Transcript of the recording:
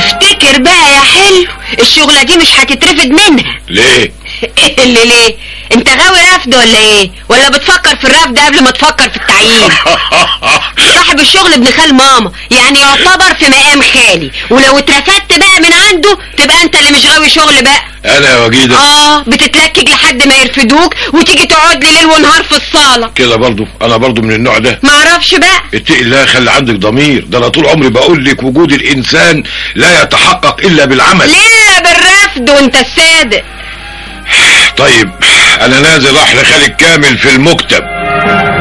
افتكر بقى يا حلو الشغلة دي مش هتترفد منها ليه ايه اللي ليه انت غاوي رفض ولا ايه ولا بتفكر في الرفض قبل ما تفكر في التعيين صاحب الشغل ابن خال ماما يعني يعتبر في مقام خالي ولو اترفدت بقى من عنده تبقى انت اللي مش غاوي شغل بقى انا يا وجيدة اه بتتلكك لحد ما يرفدوك وتيجي تقعد لي ليل ونهار في الصالة كده برضو انا برضو من النوع ده معرفش بقى اتقي الله خلي عندك ضمير ده انا طول عمري بقول لك وجود الانسان لا يتحقق الا بالعمل ليه بالرفض وانت الصادق طيب انا نازل راح لخالد كامل في المكتب